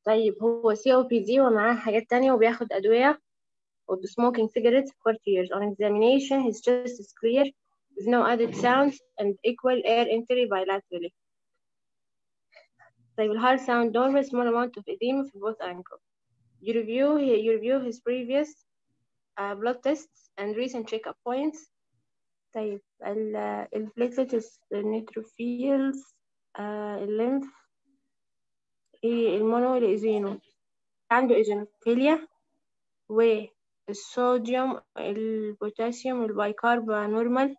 طيب هو سي او بي دي ومعاه حاجات تانية وبياخد أدوية of smoking cigarettes for years. On examination, his chest is clear with no added sounds and equal air entry bilaterally. طيب ال heart sound normal, small amount of edema في both ankles. You review, you review his previous uh, blood tests and recent checkup points. طيب ال ال platelets, the neutrophils, uh, الليمف إيه المونو الإيزينو عنده إيزينوفيليا والصوديوم البوتاسيوم البايكارب نورمال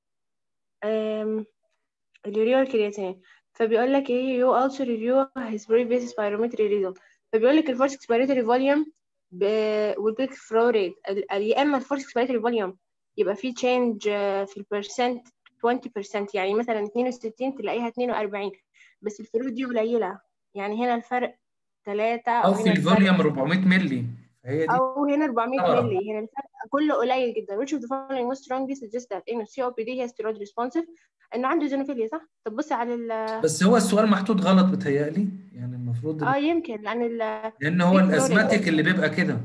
اليوريا والكرياتين فبيقول لك ايه you also review his previous spirometry result فبيقول لك الفورس expiratory volume والبيك فلو ريت يا اما الفورس expiratory volume يبقى فيه change في البرسنت 20% يعني مثلا 62 تلاقيها 42 بس الفروق دي قليلة يعني هنا الفرق 3 او في الفوليوم 400 مللي هي دي او هنا 400 آه. مللي هنا الفرق كله قليل جدا which of the following most strongly suggests that انه السي او بي دي هي steroid responsive انه عنده زينوفيليا صح؟ طب بصي على ال بس هو السؤال محطوط غلط بتهيألي يعني المفروض اه يمكن لان ال لان هو في الازماتيك اللي بيبقى كده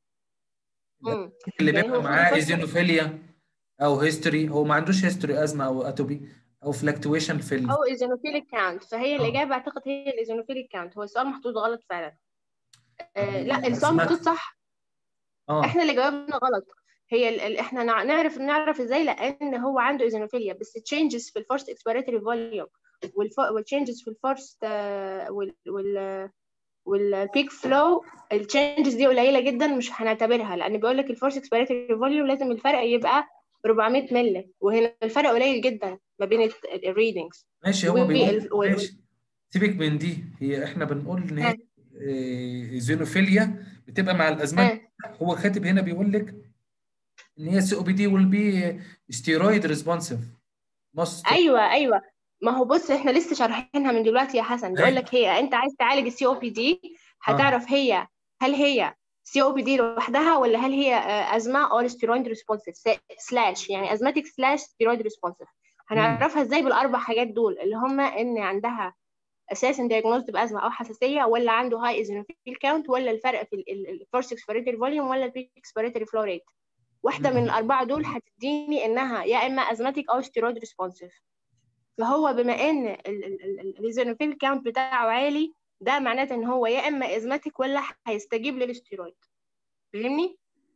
مم. اللي يعني بيبقى هو معاه في ايزينوفيليا او هيستوري هو ما عندوش هيستوري ازمه او اتوبي او فلكتويشن في ال... او ايزونوفيليك كاونت فهي آه. الاجابه اعتقد هي الايزونوفيليك كاونت هو السؤال محطوط غلط فعلا آه لا السؤال أزمات. محطوط صح اه احنا اللي جاوبنا غلط هي ال... ال... احنا نع- نعرف نعرف ازاي لان هو عنده ايزونوفيليا بس تشينجز في الفورست اكسبيراتوري فوليوم والتشينجز في الفورست وال وال والبيك فلو التشينجز دي قليله جدا مش هنعتبرها لان بيقول لك الفورس اكسبيراتوري فوليوم لازم الفرق يبقى 400 مللي وهنا الفرق قليل جدا ما بين الريدنجز ماشي هو وال- بيقول وال- ماشي سيبك من دي هي احنا بنقول ان هي ها. آه، زينوفيليا بتبقى مع الازمات هو كاتب هنا بيقول لك ان هي سي او بي دي ويل بي ستيرويد ريسبونسيف ماست ايوه ايوه ما هو بص احنا لسه شارحينها من دلوقتي يا حسن بيقول لك هي انت عايز تعالج السي او بي دي هتعرف هي هل هي سي او بي دي لوحدها ولا هل هي آه، ازمه اور ستيرويد ريسبونسيف سلاش يعني ازماتيك سلاش ستيرويد ريسبونسيف هنعرفها ازاي بالاربع حاجات دول اللي هم ان عندها اساسا دايجنوزد بازمه او حساسيه ولا عنده هاي ايزينوفيل كاونت ولا الفرق في الفورس اكسبيراتوري فوليوم ولا البيك اكسبيراتوري فلو ريت واحده من مم. الاربعه دول هتديني انها يا اما ازماتيك او ستيرويد ريسبونسيف فهو بما ان الايزينوفيل كاونت بتاعه عالي ده معناته ان هو يا اما ازماتيك ولا هيستجيب للستيرويد فاهمني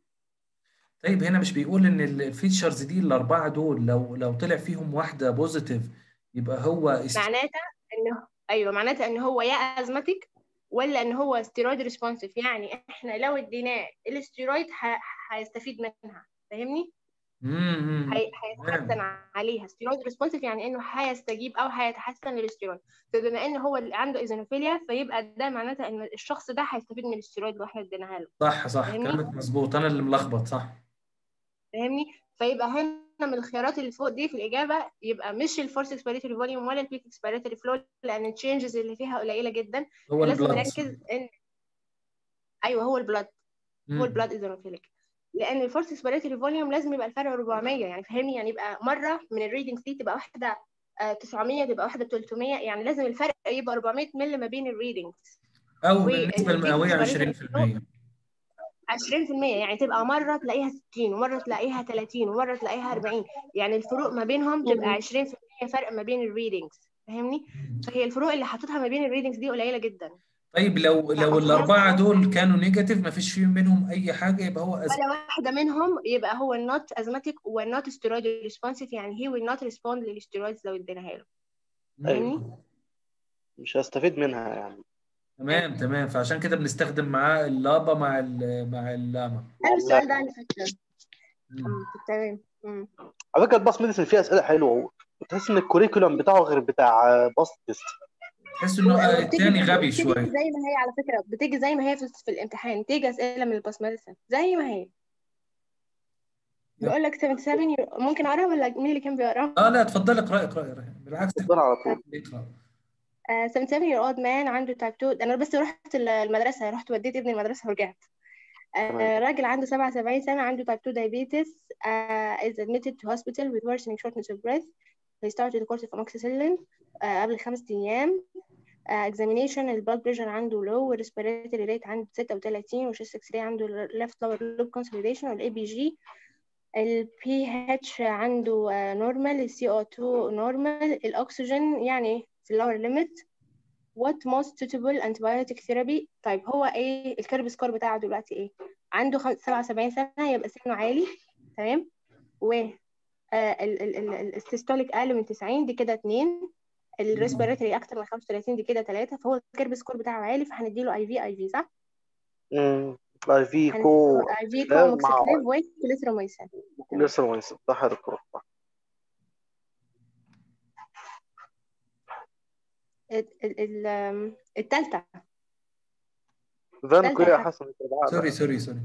طيب هنا مش بيقول ان الفيتشرز دي الاربعه دول لو لو طلع فيهم واحده بوزيتيف يبقى هو است... معناته انه ايوه معناته ان هو يا ازماتيك ولا ان هو ستيرويد ريسبونسيف يعني احنا لو اديناه الاستيرويد ه- هيستفيد منها فاهمني امم هي- هيتحسن عليها ستيرويد ريسبونسيف يعني انه هيستجيب او هيتحسن للاستيرويد فبما ان هو اللي عنده ايزينوفيليا فيبقى ده معناته ان الشخص ده هيستفيد من الاستيرويد اللي احنا اديناها له صح صح فاهمني؟ كلامك مظبوط انا اللي ملخبط صح فاهمني فيبقى هنا من الخيارات اللي فوق دي في الاجابه يبقى مش الفورس اكسبيراتوري فوليوم ولا البيك اكسبيراتوري فلو لان التشينجز اللي فيها قليله جدا هو لازم البلاد نركز ان ايوه هو البلاد هو البلاد ايزونوفيليك لان الفورس اكسبيراتوري فوليوم لازم يبقى الفرق 400 يعني فاهمني يعني يبقى مره من الريدنجز دي تبقى واحده آه، 900 تبقى واحده 300 يعني لازم الفرق يبقى 400 مللي ما بين الريدنجز او و- بالنسبه المئويه البيك 20% 20% يعني تبقى مرة تلاقيها 60 ومرة تلاقيها 30 ومرة تلاقيها 40 يعني الفروق ما بينهم تبقى 20% فرق ما بين الريدنجز فاهمني فهي الفروق اللي حاططها ما بين الريدنجز دي قليلة جدا طيب لو لو الاربعه دول كانوا نيجاتيف ما فيش فيهم منهم اي حاجه يبقى هو أز... ولا واحدة منهم يبقى هو not asthmatic و not steroid responsive يعني he will not respond للستيرويدز لو اديناها له فاهمني ايوه مش هستفيد منها يعني تمام تمام فعشان كده بنستخدم معاه اللابا مع ال مع اللاما حلو السؤال ده انا فاكره مم. مم، تمام مم. على فكره الباص ميديسن فيه اسئله حلوه وتحس ان الكوريكولم بتاعه غير بتاع باص تيست تحس انه وبتيجي- التاني غبي بتيجي شويه زي ما هي على فكرة بتيجي زي ما هي في, في الامتحان تيجي أسئلة من الباس ميديسن زي ما هي بيقول لك 77 يو- ممكن أقرأ ولا مين اللي كان بيقرأ؟ اه لا اتفضل اقرا اقرا اقرا بالعكس اتفضل على طول اقرا Uh, 77 year old man عنده type 2 انا بس رحت ال- المدرسه رحت وديت ابني المدرسه ورجعت uh, تمام. راجل عنده 77 سنه عنده type 2 diabetes uh, is admitted to hospital with worsening shortness of breath he started the course of amoxicillin uh, قبل خمس ايام اكزامينيشن البلاد بريشر عنده لو والريسبيراتوري ريت عنده 36 والشيست اكس راي عنده ليفت لور لوب كونسوليديشن والاي بي جي البي اتش عنده نورمال السي او 2 نورمال الاكسجين يعني في اللور ليميت what most suitable antibiotic therapy طيب هو ايه الكيرب سكور بتاعه دلوقتي ايه عنده 77 سنة يبقى سنه عالي تمام و السيستوليك اقل من 90 دي كده 2 الريسبيراتوري اكتر من 35 دي كده 3 فهو الكيرب سكور بتاعه عالي فهنديله اي في اي في صح؟ امم اي في كو اي في كو موكسيكليف وكليثروميسين كليثروميسين صح يا دكتور التالتة فانكو يا حسن سوري سوري سوري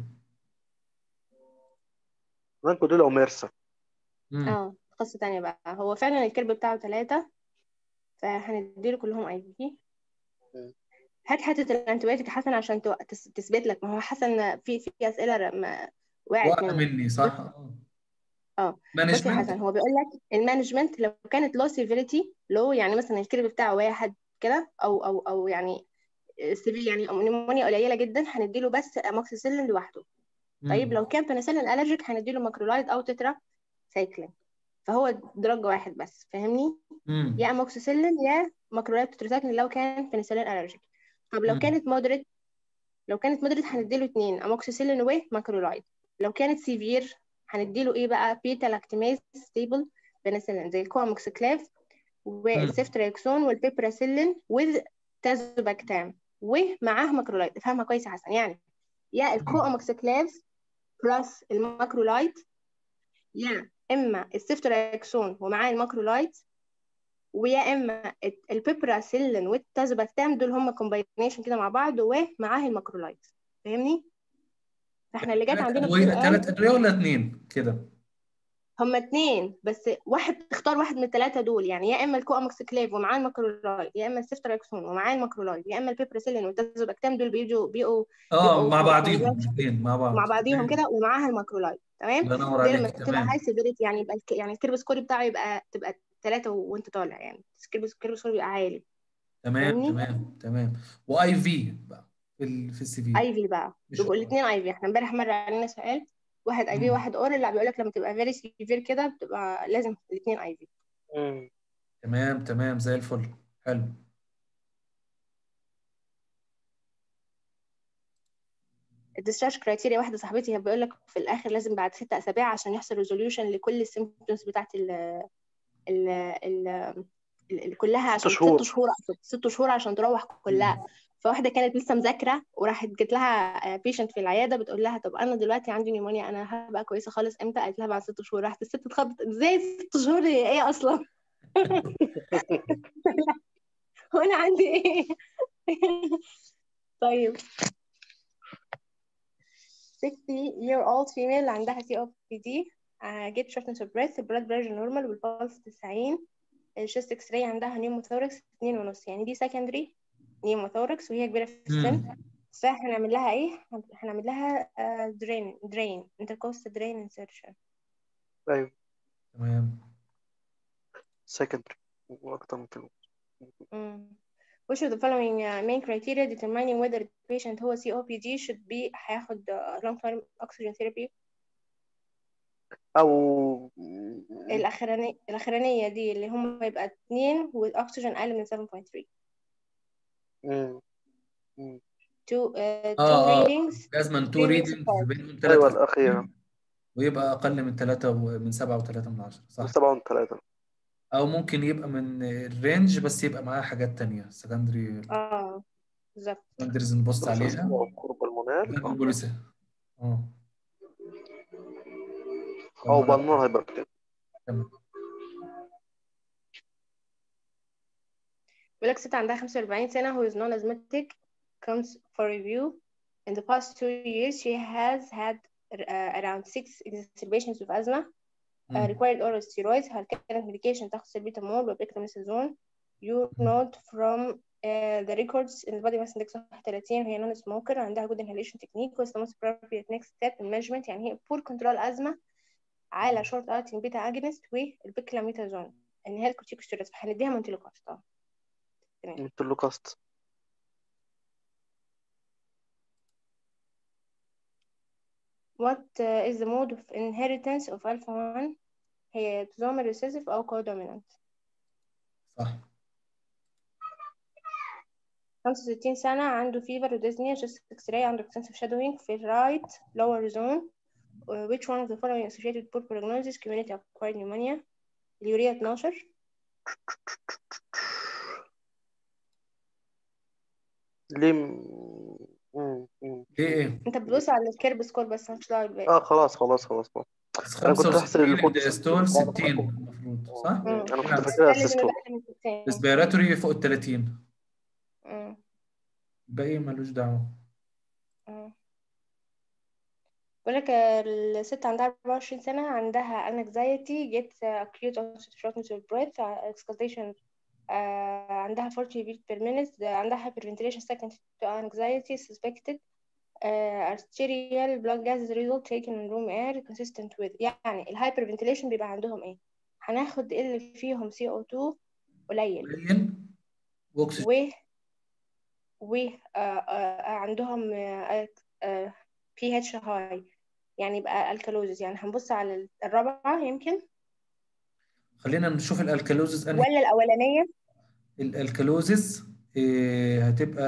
فانكو دول وميرسا اه قصة تانية بقى هو فعلا الكيرب بتاعه ثلاثة فهنديله كلهم اي في هات حتة الانتيبيوتيك يا حسن عشان تثبت لك ما هو حسن في في اسئلة ما وقعت مني مني صح اه بص يا حسن هو بيقول لك المانجمنت لو كانت لو سيفيريتي لو يعني مثلا الكيرب بتاعه واحد كده او او او يعني سيفير يعني نيمونيا قليله جدا هنديله بس اموكسيسيلين لوحده طيب لو كان بنسلين الرجيك هنديله ماكرولايد او تترا سايكلين فهو درجه واحد بس فاهمني مم. يا اموكسيسيلين يا ماكرولايد تترا لو كان بنسلين الرجيك طب لو مم. كانت مودريت لو كانت مودريت هنديله اتنين اموكسيسيلين وماكرولايد لو كانت سيفير هنديله ايه بقى بيتا لاكتيميز ستيبل بنسلين زي الكواموكسيكلاف والسيفتريكسون والبيبراسيلين وذ تازوباكتام ومعاه ماكرولايد افهمها كويس يا حسن يعني يا الكواموكسيكلاف بلس الماكرولايد يا اما السيفتريكسون ومعاه الماكرولايد ويا اما البيبراسيلين والتازوباكتام دول هم كومباينيشن كده مع بعض ومعاه الماكرولايد فاهمني فاحنا اللي جت عندنا في السؤال ثلاث ادويه ولا اثنين كده هما اتنين بس واحد تختار واحد من الثلاثة دول يعني يا إما الكواموكسيكليف ومعاه الماكرولايد يا إما السيفتراكسون ومعاه الماكرولايد يا إما البيبراسيلين والتازوباكتام دول بيجوا بيبقوا اه بيبقوا مع في بعضيهم كونجكشن الاثنين مع بعض مع بعضيهم كده ومعاها الماكرولايد تمام الله ينور دي لما عليك تبقى تمام هاي سيفيريتي يعني يبقى الك... يعني الكيرب سكور بتاعه يبقى تبقى ثلاثة وانت طالع يعني الكيرب الكيرب سكور بيبقى عالي تمام فاهمني تمام تمام واي في بقى في ال... في السي في اي في بقى مش بيبقوا الاثنين اي في احنا امبارح مر علينا سؤال واحد اي في مم. واحد اورال لا بيقول لك لما تبقى فيري سيفير كده بتبقى لازم الاثنين اي في مم. تمام تمام زي الفل حلو الديسشارج كرايتيريا واحده صاحبتي بيقول لك في الاخر لازم بعد ست اسابيع عشان يحصل ريزوليوشن لكل السيمبتومز بتاعت ال ال ال ال- كلها ست عشان شهور ست شهور اقصد ست شهور عشان تروح كلها فواحده كانت لسه مذاكره وراحت جت لها بيشنت في العياده بتقول لها طب انا دلوقتي عندي نيمونيا انا هبقى كويسه خالص امتى قالت لها بعد ست شهور راحت الست اتخضت ازاي ست شهور هي ايه اصلا وانا عندي ايه طيب 60 year old female عندها COPD uh, get shortness of breath blood pressure normal والبلس 90 الشيست اكس راي عندها نيموثوركس 2 ونص يعني دي secondary نيموثوركس وهي كبيرة في السن مم. فهنعمل لها ايه؟ هنعمل لها uh, drain drain intercostal drain insertion ايوه تمام سكندري واكتر من كده مم. Which of the following uh, main criteria determining whether the patient هو COPD should be هياخد uh, long term oxygen therapy او الأخرانية الأخرانية دي اللي هم يبقى اتنين والأكسجين أقل من 7.3 مم. مم. two, uh, two اه اه readings لازم تو three weeks ريدنج apart. بينهم ايوه ثلاثة الاخيره ويبقى اقل من ثلاثة من سبعة وثلاثة من عشرة صح سبعة وثلاثة او ممكن يبقى من الرينج بس يبقى معاه حاجات تانية سكندري اه بالظبط سكندريز نبص عليها قرب المنال غير بوليسة اه او بالنار هيبقى كده تمام بيقول لك ست عندها 45 سنة who is non asthmatic comes for review in the past two years she has had uh, around six exacerbations of asthma uh, مم. required oral steroids هل كانت medication تاخد سلبيتامول وبيكتاميثازون you note from uh, the records in the body mass index 31 وهي non smoker عندها good inhalation technique what's the most appropriate next step in measurement يعني هي poor control asthma على short acting beta agonist والبيكلاميثازون ان هي الكورتيكوستيرويدز فهنديها مونتيلوكاست طبعا تمام متلوكاست what uh, is the mode of inheritance of alpha 1 هي autosomal recessive أو codominant صح 65 سنة عنده fever وديزنيا chest x-ray عنده extensive shadowing في right lower zone Uh, which one of the following associated with poor prognosis community acquired pneumonia اليوريا 12 ليه م- مم، مم. ليه ايه؟ انت بتبص على الكيرب سكور بس مش دعوه بالباقي اه خلاص خلاص خلاص خلاص بس أنا كنت بحسب 65 الكود الديستول 60 المفروض صح؟ مم. انا كنت نعم. فاكرها ده لازم سيستول يبقى أقل من 60 ريسبيراتوري فوق ال 30 مم. الباقي ملوش دعوه مم. بقول لك الست عندها 24 سنة عندها anxiety get acute onset shortness of breath exhalation آه، عندها 40 beat per minute عندها hyperventilation second to anxiety suspected آه، arterial blood gases result taken in room air consistent with يعني الهايبرفنتيليشن بيبقى عندهم ايه هناخد اللي فيهم CO2 قليل قليل واكسجين و و آه، آه، عندهم آه، آه، pH high يعني يبقى الكالوزز يعني هنبص على الرابعة يمكن خلينا نشوف الالكالوزز انهي ولا الأولانية الالكالوزز إيه هتبقى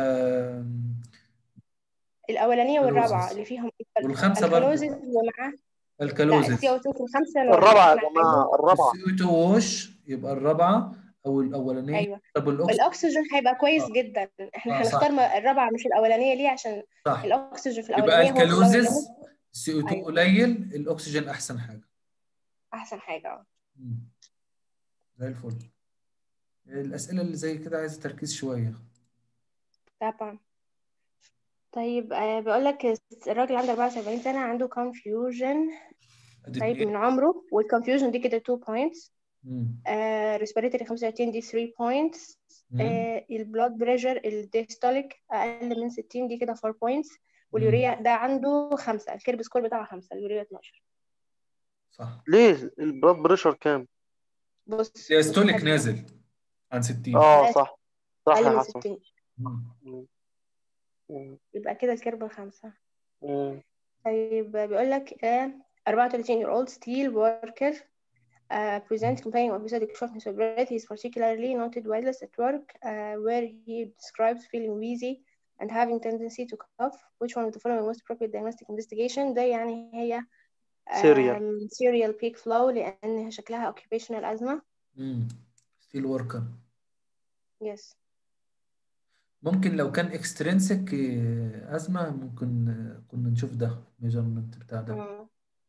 الأولانية والرابعة الكالوزز. اللي فيهم والخمسة برضه. الكالوزز ومعاه لا الكالوزز السي او 2 في الخمسة الرابعة يا مع- جماعة الرابعة السي 2 ووش يبقى الرابعة او الاولانية أيوه طب الاكسجين الأكسجين هيبقى كويس آه. جدا احنا آه، صح. هنختار م- الرابعة مش الأولانية ليه عشان صح الأكسجين في يبقى الأولانية هو في الأول الكالوزز السي 2 أيوه. قليل الاكسجين احسن حاجة أحسن حاجة اه مم. زي الفل الاسئلة اللي زي كده عايزة تركيز شوية طبعا طيب آه بيقول لك الراجل عنده 74 سنة عنده confusion ادي طيب اتنين. من عمره والconfusion دي كده 2 points مم. آه respiratory 35 دي 3 points مم. آه البلاد بريشر الديستوليك أقل من 60 دي كده 4 points واليوريا ده عنده خمسة الكيرب سكور بتاعه خمسة اليوريا 12 صح ليه البلاد بريشر كام؟ بص الديستوليك هدي. نازل عن 60 اه صح صح أقل يا من حسن 60 مم. مم. يبقى كده الكيرب خمسة مم. طيب بيقول لك آه 34 year old steel worker uh, present complaining of episodic shortness of breath. He is particularly noted whilst at work, uh, where he describes feeling wheezy and having tendency to cough. Which one of the following most appropriate diagnostic investigation? ده يعني هي Serial. um, serial peak flow لأن شكلها occupational asthma. مم. ستيل وركر Yes. ممكن لو كان اكسترينسك أزمة ممكن آه، كنا نشوف ده ميجرمنت بتاع ده مم.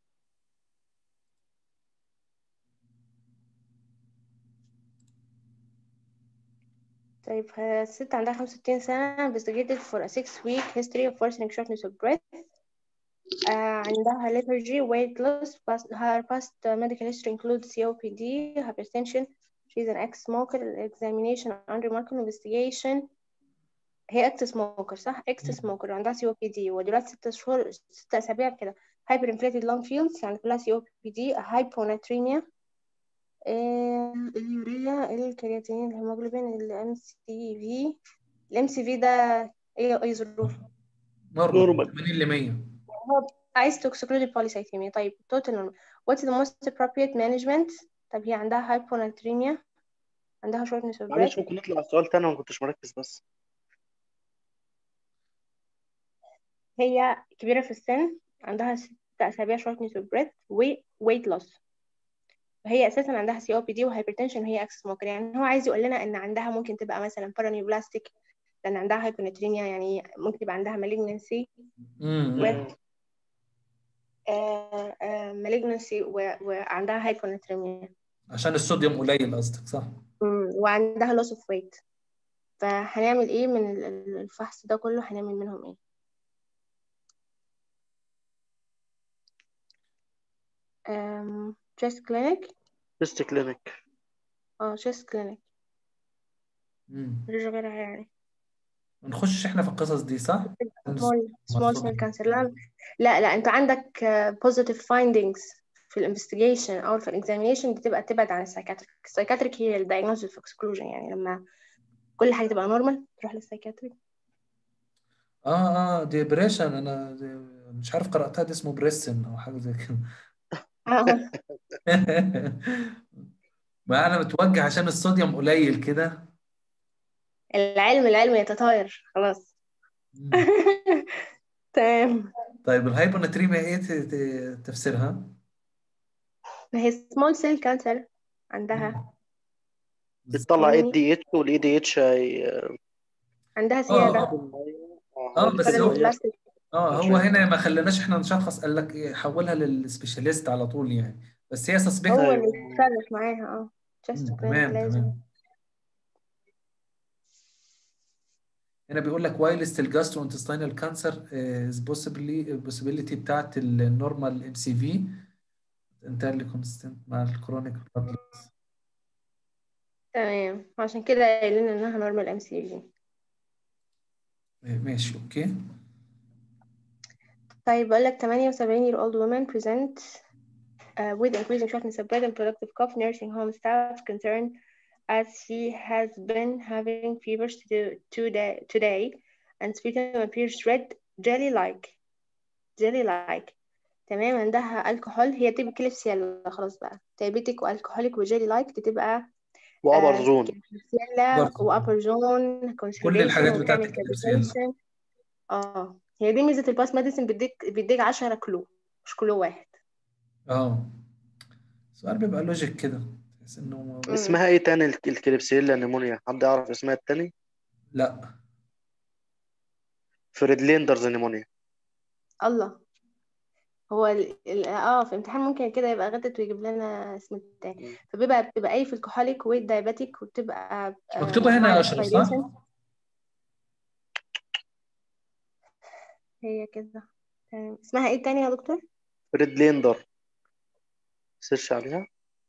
طيب ه- الست عندها 65 سنة investigated for a six week history of worsening shortness of breath آه، عندها lethargy weight loss past, her past medical history includes COPD hypertension she's an ex-smoker examination unremarkable investigation هي ex smoker صح ex smoker وعندها COPD ودلوقتي ست شهور ست أسابيع كده hyperinflated lung fields يعني كلها COPD hyponatremia آه، اليوريا الكرياتينين الهيموجلوبين ال MCV ال MCV ده ايه ايه ظروفه نورمال Normal. 80 ل 100 هو عايز to exclude polycythemia طيب total normal what's the most appropriate management طب هي عندها hyponatremia عندها shortness of معلش breath ممكن نطلع على السؤال تاني أنا ما كنتش مركز بس هي كبيرة في السن عندها ست أسابيع shortness of breath و weight loss وهي أساسا عندها COPD وهايبرتنشن وهي اكس سموكر يعني هو عايز يقول لنا إن عندها ممكن تبقى مثلا بارانيوبلاستيك لأن عندها هايبوناتريميا يعني ممكن يبقى عندها malignancy مم. و آه، آه، malignancy و- وعندها هايبوناتريميا عشان الصوديوم قليل قصدك صح مم، وعندها loss of weight فهنعمل ايه من ال- ال- الفحص ده كله هنعمل منهم ايه أم... chest clinic تيست كلينيك اه chest clinic مم. مفيش غيرها يعني ما نخش احنا في القصص دي صح small small cell مصدوم. cancer لا لا لا انت عندك آه، positive findings في الانفستيجيشن او في الاكزامينيشن دي تبقى تبعد عن السايكاتريك السايكاتريك هي الدايجنوستيك اكسكلوجن يعني لما كل حاجة تبقى نورمال تروح للسايكاتري اه اه ديبريشن انا دي مش عارف قرأتها دي اسمه بريسن او حاجة زي كده اه ما انا متوجه عشان الصوديوم قليل كده العلم العلم يتطاير خلاص مم. تمام طيب الهايبوناتريميا ايه ت- ت- تفسيرها؟ ما هي سمول سيل كانسر عندها مم. بتطلع اي يعني دي اتش والاي دي اتش عندها اه زيادة اه اه بس بدل هو البلاستيك اه هو عشان هنا ما خليناش احنا نشخص قال لك ايه حولها للسبيشاليست على طول يعني بس هي سسبكت هو اللي ايوه يتصرف معاها اه جاست مم. كلينيك تمام لازم تمام هنا بيقول لك whilst الجاستروintestinal cancer is possibly possibility بتاعت النورمال ام سي في entirely consistent مع الكرونيك تمام عشان كده قايلين انها نورمال ام سي في ماشي اوكي طيب بقول لك 78 year old woman present uh, with increasing shortness of breath and productive cough nursing home staff concerned as she has been having fevers to- today today and sputum appears red jelly-like jelly-like تمام عندها الكحول هي تبقى كليبسيلا خلاص بقى diabetic والكحوليك وجيلي لايك دي تبقى وابر آه زون كليبسيلا برضه وابر زون كل كونسوليديشن الحاجات بتاعت وتعمل الكليبسيلا كابيتيشن اه هي دي ميزة الباس ميديسن بيديك بيديك 10 كلو مش كلو واحد اه السؤال بيبقى لوجيك كده تحس انه مم. اسمها ايه تاني الك- الكليبسيلا نيمونيا حد يعرف اسمها التاني لا فريدليندرز نيمونيا الله هو ال... ال... اه في امتحان ممكن كده يبقى غدت ويجيب لنا اسم التاني مم. فبيبقى بتبقى ايه في الكحوليك والدايباتيك وبتبقى مش آه مكتوبة هنا مع يا أشرف صح؟ الاسبيريشن هي كده تمام اسمها ايه تاني يا دكتور؟ فريدليندر سيرش عليها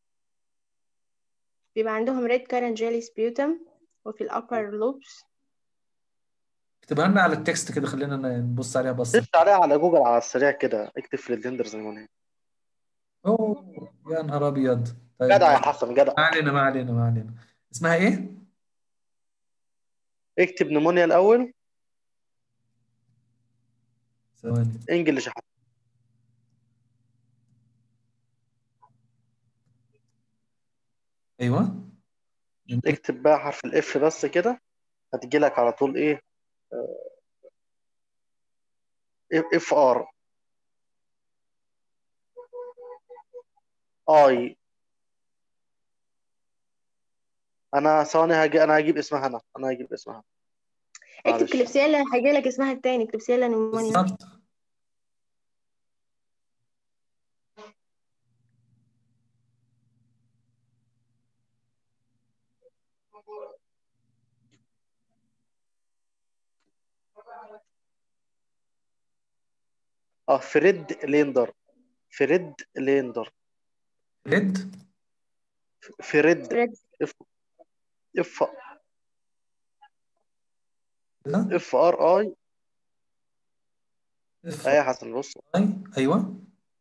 بيبقى عندهم red current jelly sputum وفي ال upper lobes اكتبها لنا على التكست كده خلينا نبص عليها بصة سيرش عليها على جوجل على السريع كده اكتب فريدليندرز نيمونيا اوه يا نهار ابيض طيب جدع يا حسن جدع ما علينا ما علينا ما علينا اسمها ايه؟ اكتب نيمونيا الاول ثواني انجلش يا حسن ايوه اكتب بقى حرف الاف بس كده هتجي لك على طول ايه اف ار اي انا ثواني هجي انا هجيب اسمها انا انا هجيب اسمها اكتب معلش كليبسيلا هيجي لك اسمها التاني كليبسيلا نيمونيا بالظبط اه فريد ليندر فريد ليندر ريد فريد فريد اف اف كده اف ار اي اف ايه يا حسن بص اي ايوه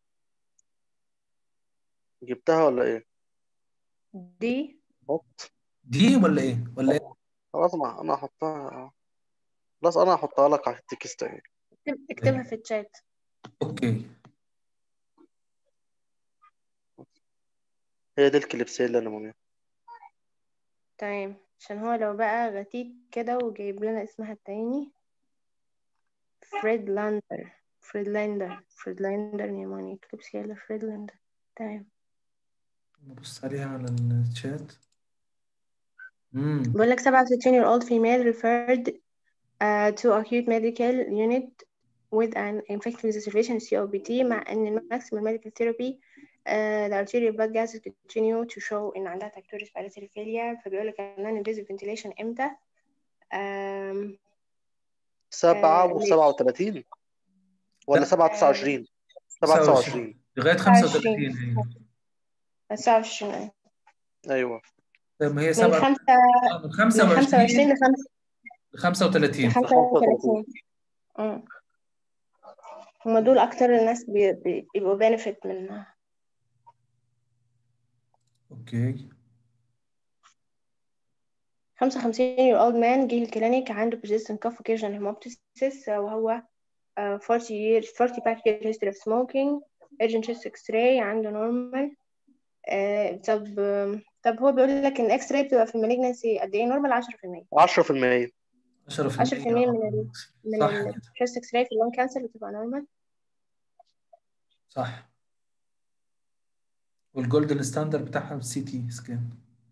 جبتها ولا ايه دي حط دي ولا ايه ولا ايه خلاص ما انا هحطها خلاص انا هحطها لك على التكست اهي اكتب- اكتبها في الشات اوكي هي دي الكليبسيلا نيمونيا تمام عشان هو لو بقى غتيت كده وجايب لنا اسمها التاني فريد لاندر فريد لاندر فريد لاندر نيمونيا كليبسيلا فريد لاندر تمام نبص عليها على الشات امم بقول لك 67 year old female referred uh, to acute medical unit with an infective exacerbation COPD مع ان maximum medical therapy uh, the arterial blood gases continue to show ان عندها tactual respiratory failure فبيقول لك ان invasive ventilation امتى um, سبعة آه، وسبعة وتلاتين ولا لا. سبعة تسعة وعشرين سبعة تسعة وعشرين لغايه 35 هي 29 أيوة طيب ما هي من سبعة خمسة آه، من من 25 25 لخمسة ل 35 لخمسة وثلاثين أمم. هما دول أكتر الناس بي- بي- بيبقوا benefit من اوكي 55 year old man جه الكلينيك عنده persistent cough occasional hemoptysis وهو uh, 40 years 40 past year history of smoking urgent chest x-ray عنده normal uh, طب طب هو بيقول لك ان الاكس راي بتبقى في المالجنسي قد ايه نورمال 10% 10% 10% 10% من ال من صح ال كده chest x-ray في اللون كانسر بتبقى نورمال صح والجولدن ستاندرد بتاعها السي تي سكان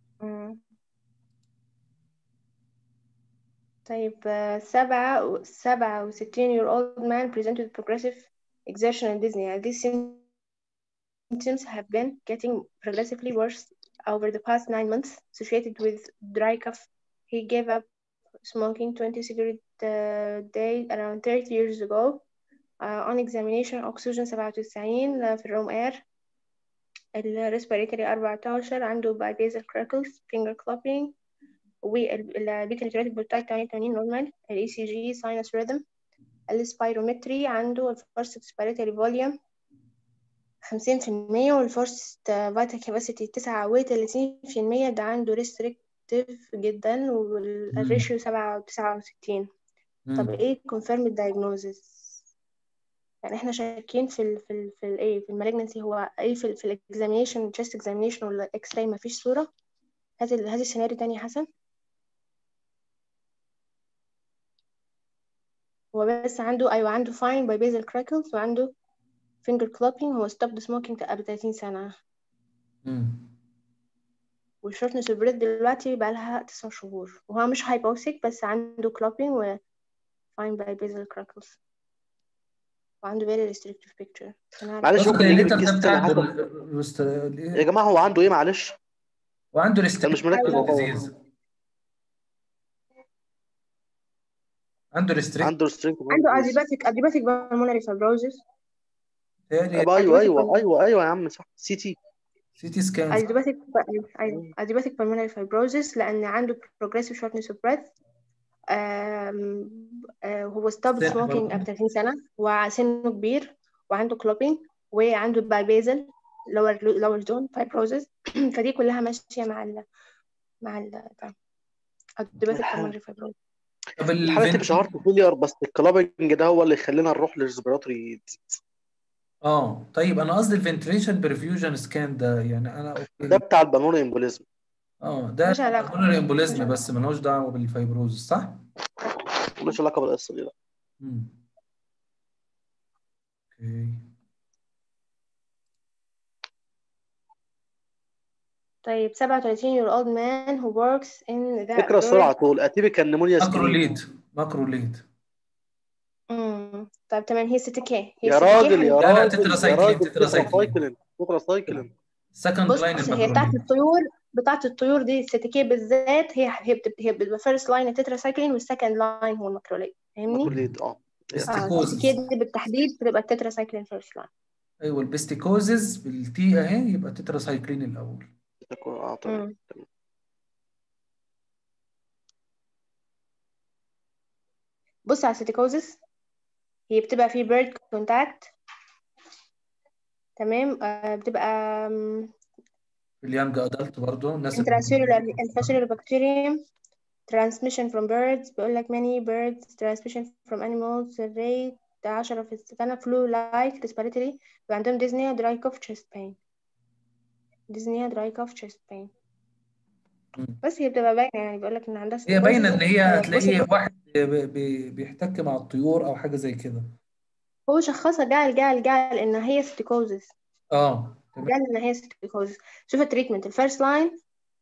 طيب آه، سبعة و- سبعة وستين year old man presented with progressive exertion and dyspnea. These symptoms have been getting progressively worse over the past nine months, associated with dry cough. He gave up smoking 20 cigarettes a day around 30 years ago. Uh, on examination, oxygen 97 uh, في الروم air. ال respiratory 14 عنده biphasic crackles, finger clapping. والبيتا نيتريت بولتايد 88 نورمال الاي سي جي ساينس ريذم السبيرومتري عنده الفورس ريسبيراتوري فوليوم 50% والفورس فايتال كاباسيتي 39% ده عنده ريستريكتيف جدا والريشيو 69 طب مم. ايه confirm diagnosis يعني احنا شاكين في ال في ال في الايه في المالجنسي هو ايه في ال في الاكزامينيشن تشست اكزامينيشن ولا اكس راي مفيش صورة هات ال- هات السيناريو تاني يا حسن هو بس عنده أيوة عنده fine by basal crackles وعنده finger clapping هو stopped smoking قبل 30 سنة مم. والشورتنس اوف بريث دلوقتي بقالها تسع شهور وهو مش هايبوكسيك بس عنده clapping و fine by basal crackles وعنده very restrictive picture فأنا معلش بص ممكن نجيب الليتر ده الكيس بتاع تاني حسب الدر- الرست- يا الايه جماعة هو عنده ايه معلش وعنده انا مش ريستريكتيف مركز أيوة. هو ديزيز عنده ريستريكتيف عنده ريستريكت عنده adiabatic adiabatic pulmonary fibrosis تاني ايوه ايوه adiabatic ايوه pulmonary ايوه ايوه يا عم صح سي تي سي تي سكان صح adiabatic أيوة adiabatic pulmonary fibrosis لأن عنده progressive shortness of breath آم، آه، هو stopped سن smoking برضه قبل 30 سنة وسنه كبير وعنده clopping وعنده bipasal lower lower zone fibrosis فدي كلها ماشية مع ال مع ال ده adiabatic الحالة pulmonary fibrosis طب الحالة دي مش الفنت هارت فيلير بس الكلابنج ده هو اللي يخلينا نروح للريسبيراتوري اه طيب انا قصدي الفنتريشن برفيوجن سكان ده يعني انا ده اوكي بتاع البالمونري امبوليزم اه ده ملوش علاقة بالمونري ملوش امبوليزم علاقة بس ملوش دعوه بالفيبروز صح؟ ملوش علاقة بالقصة دي لا مم. اوكي طيب 37 year old man who works in the اقرا bird السرعة طول اتيبيكال نيمونيا سكرين ماكروليد ماكروليد مم. طيب تمام هي ست كي هي يا ست كي راجل يا هن... لا لا راجل يا تتراسايكلين راجل تتراسايكلين تتراسايكلين تتراسايكلين سكند بص لاين هي بتاعت الماكروليد الطيور بتاعت الطيور دي الست كي بالذات هي هي بتبقى هي بتبقى فيرست لاين التتراسايكلين والسكند لاين هو الماكروليد فاهمني؟ ماكروليد اه اه الست كي بيستيكوزز دي بالتحديد بتبقى التتراسايكلين فيرست لاين ايوه البيستيكوزز بالتي اهي يبقى تتراسايكلين الاول اه تمام مم. تمام بص على السيتيكوزس هي بتبقى في بيرد كونتاكت تمام آه بتبقى في اليانج ادلت برضه الناس اللي intracellular intracellular bacterium transmission from birds بيقول لك many birds transmission from animals rate 10 في السنة flu like respiratory بيبقى عندهم dyspnea dry cough chest pain dyspnea dry cough chest pain مم. بس هي بتبقى باينة يعني بيقول لك إن عندها هي باينه سيتيكوزس ان هي آه، بص هتلاقيه واحد بي- بي- بيحتك مع الطيور او حاجه زي كده هو شخصها جعل جعل جعل إن هي سيتيكوزس اه تمام جعل إن هي سيتيكوزس شوف التريتمنت الفيرست لاين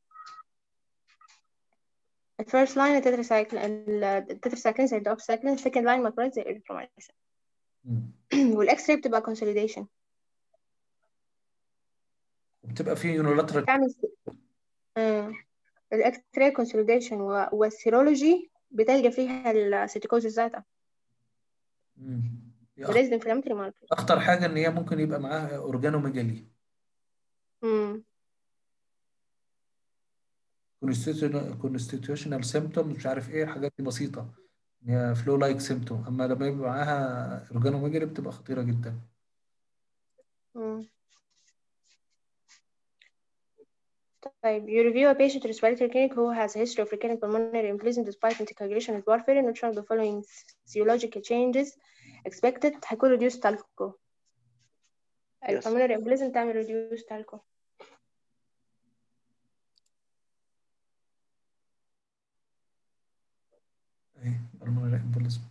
الفيرست لاين التتراسايكلين التتراسايكلين زي الدوكسايكلين السكند لاين ماكرويد زي الإريثروميسين مم. والاكس راي بتبقى كونسوليديشن وبتبقى في يونولاترال تعمل آه. الاكس راي كونسوليديشن والسيرولوجي بتلقى فيها السيتيكوزيس ذاتها وريزد انفلاماتوري ماركر اخطر حاجه ان هي ممكن يبقى معاها اورجانوميجالي كونستيتيوشنال سيمبتوم مش عارف ايه الحاجات دي بسيطه ان هي فلو لايك سيمبتوم اما لما يبقى معاها اورجانوميجالي بتبقى خطيره جدا طيب you review a patient respiratory clinic who has a history of recurrent pulmonary embolism despite anticoagulation with warfarin which one of the following physiological changes expected هيكون reduced talco ال Yes. pulmonary embolism تعمل reduced talco ايه pulmonary embolism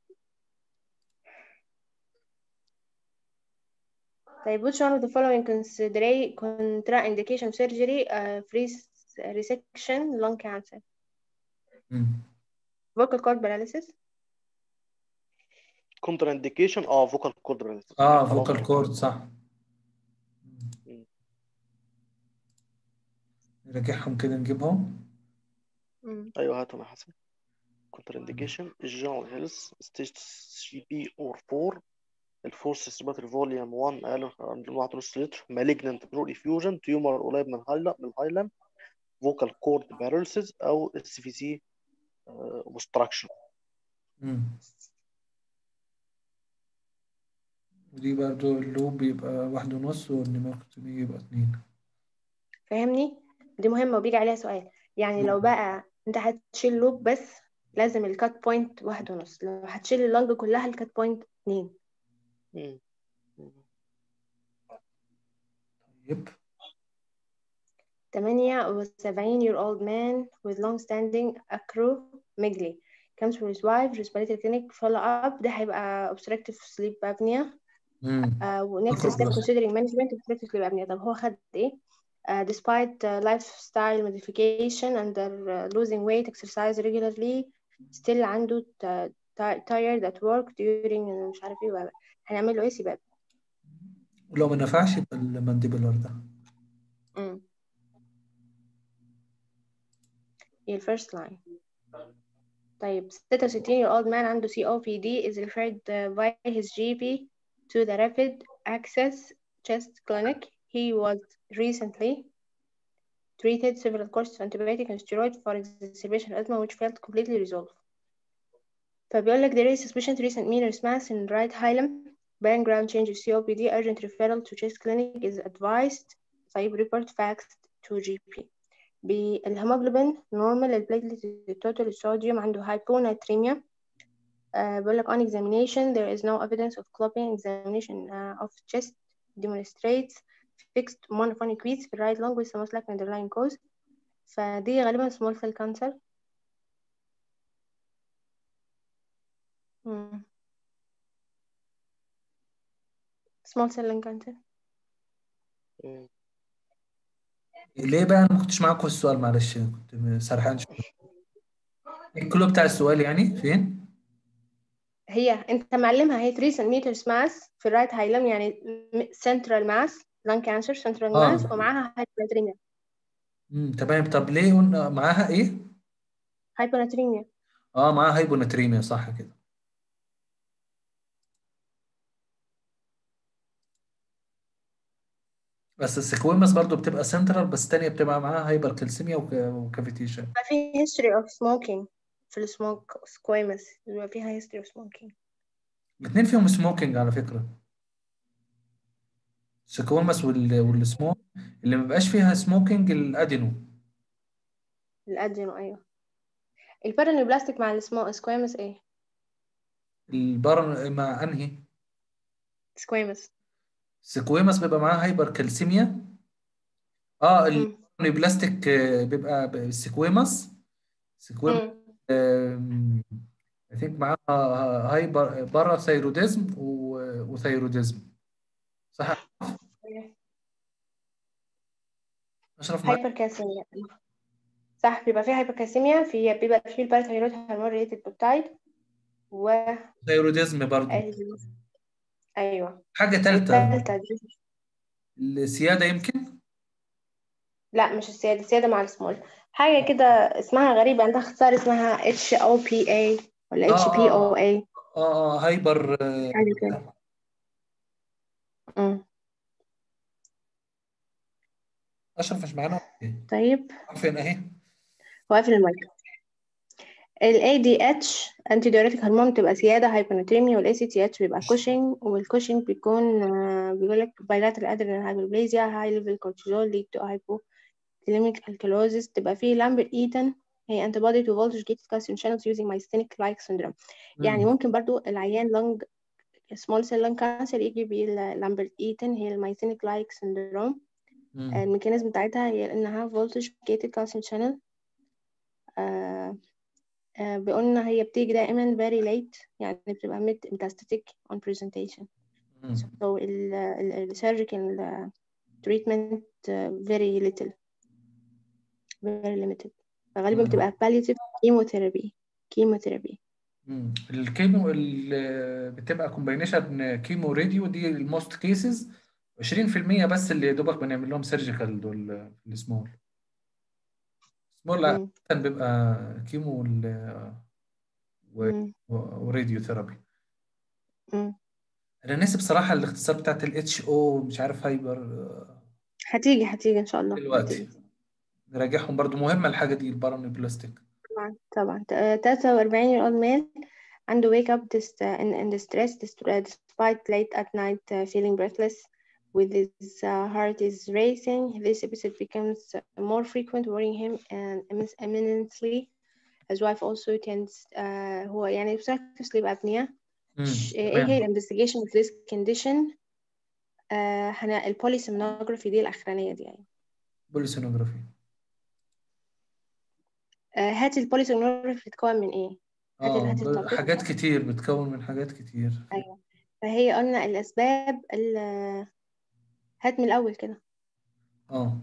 طيب which one of the following consider contraindication of surgery uh, free resection lung cancer مم. vocal cord paralysis كونتر انديكيشن اه فوكال كورد اه فوكال كورد صح مم. نراجعهم كده نجيبهم مم. ايوه هاتهم يا حسن كونتر انديكيشن الجنرال هيلث ستيج سي بي اور 4 الفورس ريسبيراتوري فوليوم 1 اقل من 1.5 لتر مالجننت برو افيوجن تيومر قريب من الهايلا من الهايلاند فوكال كورد باراليسيس او اس في سي اوبستراكشن مم. ودي برضو اللوب بيبقى واحد ونص والنيموكتومي يبقى اتنين فاهمني دي مهمة وبيجي عليها سؤال يعني لو بقى انت هتشيل لوب بس لازم الكات بوينت واحد ونص لو هتشيل اللنج كلها الكات بوينت اتنين طيب تمانية was a 7 year old man with long standing acromegaly comes from his wife respiratory clinic follow up ده هيبقى obstructive sleep apnea مم. uh, next step Acromegaly. considering management of obstructive sleep apnea طب هو خد ايه uh, despite uh, lifestyle modification and uh, losing weight exercise regularly still عنده t- ti- tired at work during مش عارف ايه بقى. هنعمل له ايه سباب ولو ما نفعش يبقى المانديبولار ده امم هي الفيرست لاين طيب 66 year old man عنده COPD is referred uh, by his GP to the rapid access chest clinic he was recently treated several courses of antibiotic and steroid for exacerbation of asthma which failed to completely resolve فبيقول لك there is suspicion to recent meninous mass in right hilum background change of COPD urgent referral to chest clinic is advised طيب report facts to GP بالهيموجلوبين نورمال البليتلت التوتال الصوديوم عنده hyponatremia uh, بيقول لك on examination there is no evidence of clotting examination uh, of chest demonstrates fixed monophonic crease في right lung with the most likely underlying cause فدي غالبا small cell cancer مم. small cell lung cancer ليه بقى انا ما كنتش معاكم في السؤال معلش كنت سرحان شويه الكلو بتاع السؤال يعني فين؟ هي انت معلمها هي 3 سنتيمتر ماس في الرايت هايلم يعني سنترال ماس لان كانسر سنترال آه. ماس ومعاها هايبوناتريميا امم تمام طب ليه قلنا معاها ايه؟ هايبوناتريميا اه معاها هايبوناتريميا صح كده بس السكويمس برضو بتبقى سنترال بس تانية بتبقى معاها هايبر كالسيميا وك- وكافيتيشن في history of smoking في السموك سكويمس بيبقى فيها history of smoking الاثنين فيهم سموكينج على فكرة السكويمس وال... والسموك اللي ما بيبقاش فيها سموكينج الادينو الادينو ايوه البارانيوبلاستيك مع السمو سكويمس ايه البارن مع انهي سكويمس السكويمس بيبقى معاها هايبر كالسيميا اه البلاستيك بيبقى السكويمس سكويمس اي ثينك معاها هايبر باراثايروديزم و- وثايروديزم صح اشرف معاك هايبر كالسيميا صح بيبقى فيه هايبر كالسيميا في بيبقى فيه الباراثايرويد هرمون ريليتد بيبتايد و ثايروديزم برضو ايوه حاجة تالتة التالتة دي السيادة يمكن لا مش السيادة السيادة مع السمول حاجة كده اسمها غريبة عندها اختصار اسمها اتش او بي اي ولا اتش بي او اي اه اه هايبر آه، حاجة كده أمم. اشرف مش معانا طيب فين اهي هو قافل المايك ال ADH انتي دايوريتك هرمون بتبقى سيادة هايبوناتريميا وال ACTH بيبقى كوشنج والكوشنج بيكون آه، بيقول لك bilateral adrenal hyperplasia high level cortisol lead to ischemic alkalosis تبقى فيه لامبرت ايتن هي antibody to voltage gated calcium channels using myasthenic like syndrome يعني مم. ممكن برضو العيان lung small cell lung cancer يجي بيه لامبرت ايتن هي المايثينيك لايك syndrome مم. الميكانيزم بتاعتها هي انها voltage gated calcium channel آه آه بيقولنا هي بتيجي دائما very late يعني بتبقى mid metastatic on presentation مم. so ال ال ال surgical uh, treatment uh, very little very limited فغالبا مم. بتبقى palliative chemotherapy chemotherapy مم. الكيمو ال- بتبقى كومباينيشن كيمو راديو دي الموست كيسز 20% بس اللي يا دوبك بنعمل لهم سيرجيكال دول السمول سمول مم. عادة بيبقى كيمو وال- و- مم. و- وراديو ثيرابي مم. انا ناسي بصراحة الاختصار بتاعت الاتش او مش عارف هايبر هتيجي هتيجي ان شاء الله دلوقتي هتيجي نراجعهم برضو مهمة الحاجة دي البارانيبلاستيك طبعا طبعا تلاتة وأربعين year old male عنده wake up dis in, in distress dis- uh, despite late at night uh, feeling breathless with his uh, heart is racing this episode becomes uh, more frequent worrying him and immen- imminently his wife also tends uh, هو يعني obstructive sleep apnea مم. ش- ايه هي تمام ال investigation of this condition آه هنا البوليسومنوجرافي دي الأخرانية دي يعني بوليسونوجرافي آه هاتي البوليسومنوجرافي بتتكون من ايه؟ هاتي اه هاتي ب- التوبيك حاجات كتير بتكون من حاجات كتير أيوة فهي قلنا الأسباب ال- هات من الأول كده اه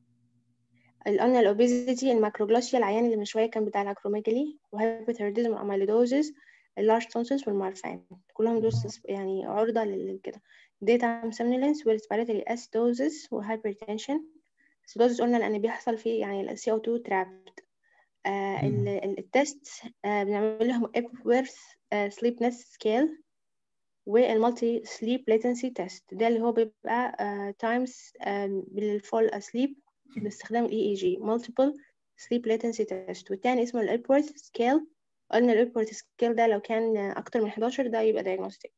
ال- قلنا الأوبيزيتي الماكروجلوسيا العيان اللي من شوية كان بتاع الأكروميجالي وهايبوثيروديزم والأميلودوزز اللارج تونسلز والمارفان كلهم دول سس- يعني عرضة لكده daytime somnolence respiratory acidosis وhypertension acidosis قلنا لأن بيحصل فيه يعني ال CO2 trapped آه مم. ال- ال- التست آه بنعمل لهم Epworth آه sleepiness scale والمالتي سليب latency test ده اللي هو بيبقى آه times آه بالفول asleep باستخدام ال EEG multiple sleep latency test والتاني اسمه ال Epworth scale قلنا ال Epworth scale ده لو كان آه، أكتر من 11 ده يبقى diagnostic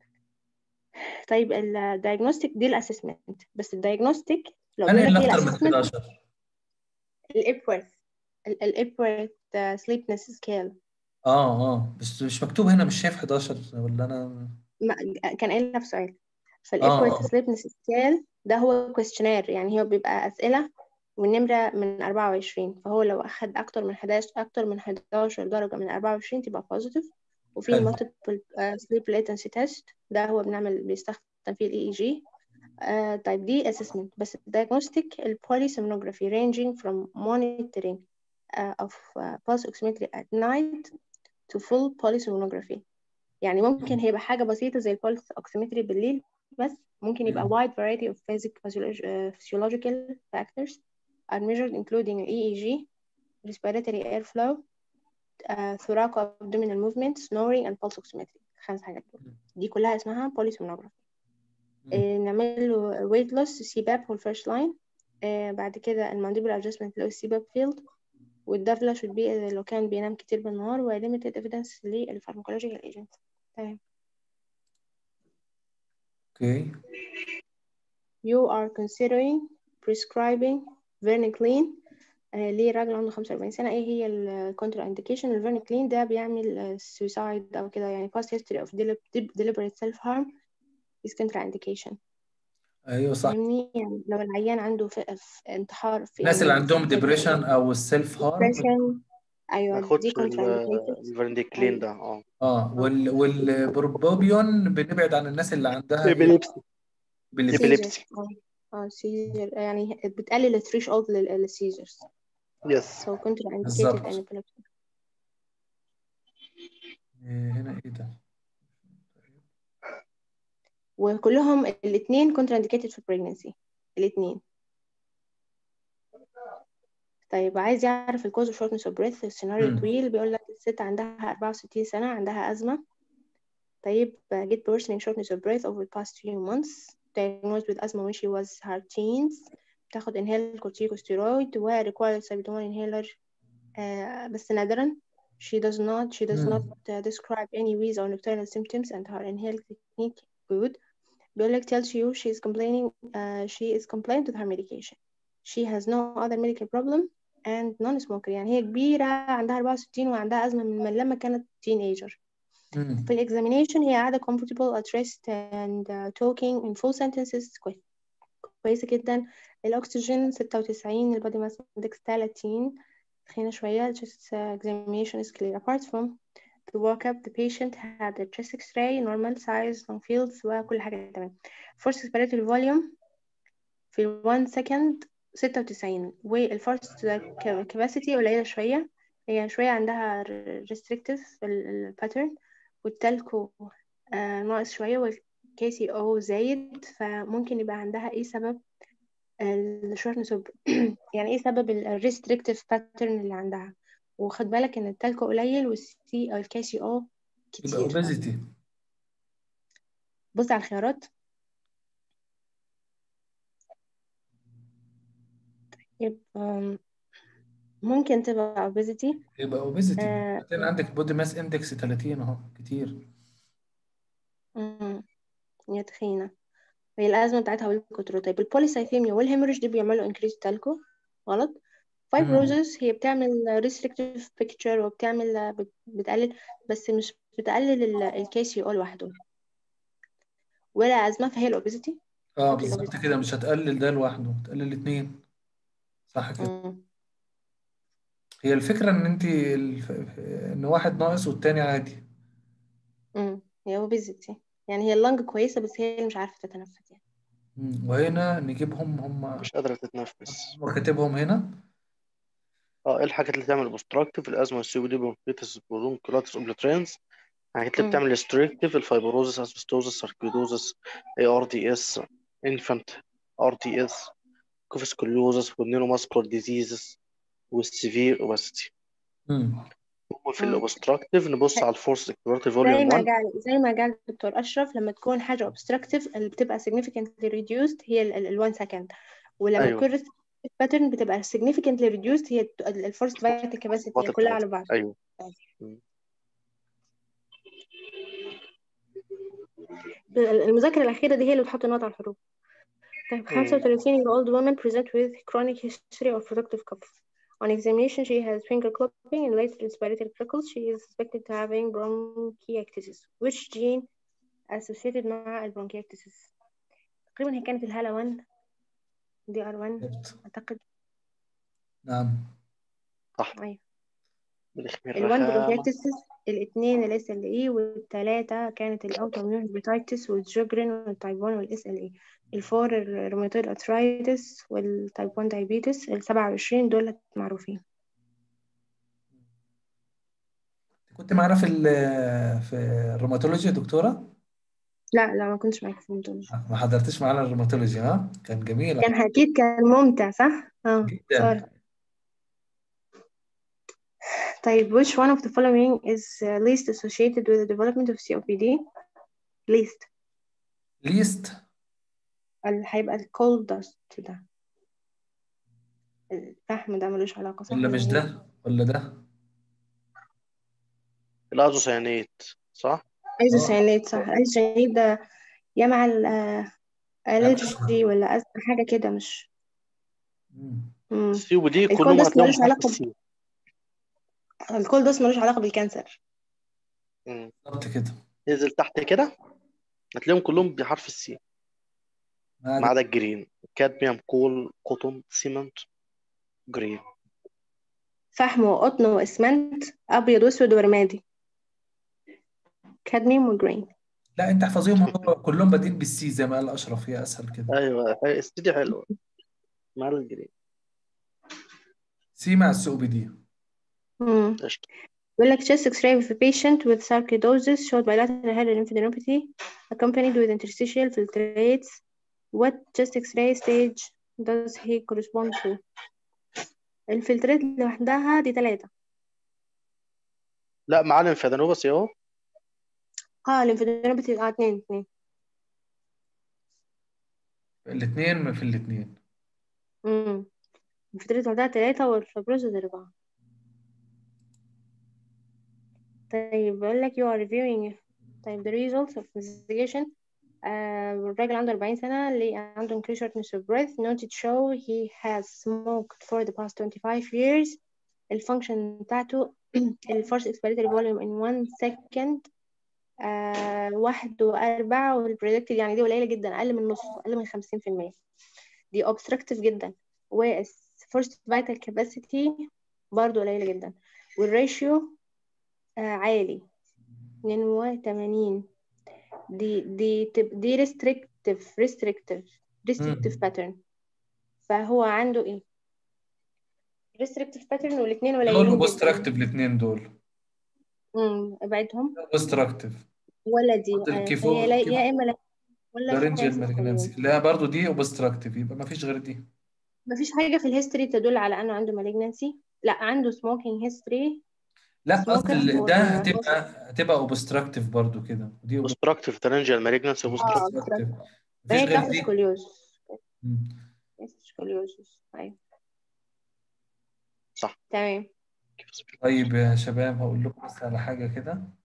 طيب ال diagnostic دي ال assessment بس ال diagnostic لو انا بيقول لك اللي ايه ال اكتر من assessment 11 ال Epworth ال ال Epworth آه، sleepiness scale اه اه بس مش مكتوب هنا مش شايف 11 ولا انا ما كان قايلها في سؤال اه فالإبورت اه سليبنس سكيل ده هو كويستشنير يعني هو بيبقى أسئلة والنمرة من 24 فهو لو أخد أكتر من 11 أكتر من 11 درجة من 24 تبقى positive وفي حلو multiple uh, sleep latency test ده هو بنعمل بيستخدم فيه ال EEG آه طيب دي assessment بس diagnostic ال polysomnography ranging from monitoring uh, of uh, pulse oximetry at night to full polysomnography يعني ممكن مم. هيبقى حاجة بسيطة زي البولس أوكسيمتري بالليل بس ممكن يبقى مم. wide variety of basic physiolog- uh, physiological factors are measured including EEG, respiratory airflow, uh, thoracoabdominal movement, snoring and pulse oximetry خمس حاجات دول دي كلها اسمها polysomnography مم. آه، نعمل له weight loss CPAP هو الفيرست لاين بعد كده المانديبل adjustment اللي هو السيباب فيلد والدفلة should be لو كان بينام كتير بالنهار و limited evidence للفارماكولوجيكال agents تمام اوكي you are considering prescribing vernicline آه ليه راجل عنده 45 سنة ايه هي ال contraindication الفيرنيكلين ده بيعمل آه، suicide او كده يعني past history of delib- deliberate self harm is contraindication ايوه صح فاهمني يعني لو العيان عنده في في انتحار في الناس اللي يعني عندهم suicide ديبريشن او السيلف هارم depression ما ايوه ياخدش دي ال- contraindicated الفرنديكلين ايوه ده اه اه وال والبروبوبيون بنبعد عن الناس اللي عندها ايه إبيليبسي بليبسي إبيليبسي seizures اه اه seizure يعني بتقلل ال threshold لل seizures يس so contraindicated بالظبط and epilepsy إيه هنا ايه ده وكلهم الاثنين contraindicated في pregnancy الاثنين طيب عايز يعرف الكوز of shortness of breath السيناريو مم. طويل بيقول لك الست عندها 64 سنة عندها أزمة طيب uh, get worsening shortness of breath over the past few months diagnosed with asthma when she was her teens بتاخد inhaled corticosteroid و required salbutamol inhaler uh, بس نادرا she does not she does not مم. uh, describe any wheeze or nocturnal symptoms and her inhaled technique good بيقول لك tells you she is complaining uh, she is compliant with her medication she has no other medical problem and non-smoker يعني هي كبيرة عندها 64 وعندها أزمة من لما كانت teenager مم. في الإكزامينيشن هي قاعدة comfortable at rest and uh, talking in full sentences كويس كويسة جدا الأكسجين 96 البادي ماس index 30 تخينة شوية chest examination is clear apart from the workup the patient had a chest x-ray normal size long fields وكل حاجة تمام forced expiratory volume في 1 second 96 والفورس capacity قليلة شوية هي شوية عندها restrictive في الباترن والتالكو آه ناقص شوية والكي سي او زايد فممكن يبقى عندها ايه سبب الشورتنس يعني ايه سبب الريستريكتيف باترن اللي عندها وخد بالك ان التالكو قليل والسي او الكي سي او يبقى كتير obesity بص على الخيارات يبقى ممكن تبقى obesity يبقى obesity آه بعدين عندك بودي ماس اندكس 30 اهو كتير مم، هي تخينة هي الأزمة بتاعتها والكترو طيب البوليسايثيميا والهيموريج دي بيعملوا انكريز تالكو غلط مم. فايبروزس هي بتعمل restrictive picture وبتعمل بت- بتقلل بس مش بتقلل الكي سي او لوحده ولا أزمة فهي الأوبيزيتي اه حطي بالظبط الأوبيزيتي كده مش هتقلل ده لوحده هتقلل الاثنين صح كده هي الفكرة ان انت الف... ان واحد ناقص والتاني عادي هي أوبيزيتي يعني هي اللنج كويسة بس هي اللي مش عارفة تتنفس يعني مم. وهنا نجيبهم هم مش قادرة تتنفس هم كاتبهم هنا اه ايه الحاجات اللي تعمل obstructive الازمه السي دي برونكيتس برونكولاتس اوبليترينز الحاجات اللي مم. بتعمل restrictive الفايبروزس اسبستوزس ساركيدوزس اي ار دي اس انفانت ار دي اس كوفسكوليوزس والنيوروماسكولار ديزيزز والسيفير اوباسيتي مم. هم في مم. الاوبستراكتيف نبص على الفورس اكسبيراتي زي فوليوم ما 1 قال زي ما قال الدكتور أشرف لما تكون حاجة obstructive اللي بتبقى significantly reduced هي ال ال- ال 1 second ولما ايوه تكون restrictive pattern بتبقى significantly reduced هي ال forced vital capacity الفورس كلها على بعض ايوه مم. المذاكرة الأخيرة دي هي اللي بتحط نقط على الحروف طيب مم. 35 year old woman present with chronic history of productive cough. On examination, she has finger clumping and late respiratory prickles. She is suspected to having bronchiectasis. Which gene associated مع البرونكيectasis؟ تقريبا هي كانت الهالة 1 دي ار 1 بالظبط. أعتقد نعم صح أيوة بالخمير ال 1 رخامة bronchiectasis الاثنين ال SLE والثلاثة كانت الأوتوميون hepatitis والجوجرين والتايب 1 وال SLE الفور الروماتويد arthritis والتايب 1 diabetes ال 27 دول معروفين كنت معانا في ال في الروماتولوجي يا دكتورة لا لا ما كنتش معاك في الميتولوجي ما حضرتش معانا الروماتولوجي ها كان جميل كان أكيد كان ممتع صح؟ اه سوري جدا طيب which one of the following is uh, least associated with the development of COPD least ليست ال- هيبقى ال coal dust ده الفحم ده ملوش علاقة صح ولا مش ولا ايه؟ ده ولا ده الازوسيانيت صح؟ اه ايزوسيانيت صح الايزوسيانيت ده يا مع الالرجي ولا أز... حاجة كده مش مم. مم. السي ودي الكول كلهم داست هتلاقيهم ملوش حرف علاقة ب... السي الكول داست ملوش علاقة بالكانسر مم. بالظبط كده نزل تحت كده هتلاقيهم كلهم بحرف السي ما ما عدا عدا الجرين كادميوم كول قطن سيمنت جرين فحم وقطن واسمنت ابيض واسود ورمادي كادميوم وجرين لا انت احفظيهم هو كلهم بادئين بالسي زي ما قال اشرف هي اسهل كده ايوه السي دي حلوه مع الجرين سي مع السي او بي دي مم. قشطه بيقول لك chest x-ray of a patient with sarcoidosis showed bilateral head lymphadenopathy accompanied with interstitial filtrates. What chest x-ray stage does he correspond to? الفلترات لوحدها دي ثلاثة لا معلم فادانوبس اهو اه lymphadenopathy اه اتنين اتنين الاثنين في الاثنين امم الفلترات لوحدها ثلاثة والفibrosis أربعة طيب بيقول لك you are reviewing طيب the results of investigation آه، الراجل عنده 40 سنة اللي عنده increased shortness of breath noted show he has smoked for the past 25 years الفانكشن بتاعته الفورس expiratory volume in one second آه واحد وأربعة والبريدكتد يعني دي قليلة جدا أقل من نص أقل من خمسين في المية دي obstructive جدا والفورس vital capacity برضو قليلة جدا والريشيو آه عالي اتنين وتمانين دي دي تب- دي restrictive restrictive restrictive pattern فهو عنده ايه restrictive pattern والاتنين دول قليلين جدا وبوستراكتيف الاثنين دول امم ابعدهم بوستراكتيف ولا دي عندك آه، كيفو- هي لا كيفو- يا اما لا ولا لارنجيال فيها مالجنسي لا برضو دي وبوستراكتيف يبقى ما فيش غير دي مفيش حاجة في الهيستوري تدل على انه عنده malignancy لا عنده smoking history لا قصدي Smoker ال- or- ده هتبقى هتبقى اوبستراكتيف برضو كده ودي اوبستراكتيف ترنجيال مالجنسي اه اوبستراكتيف اوبستراكتيف فهي مفيش غير تحت دي سكوليوز مم. سكوليوزس ايوه صح تمام طيب يا شباب هقول لكم بس على حاجة كده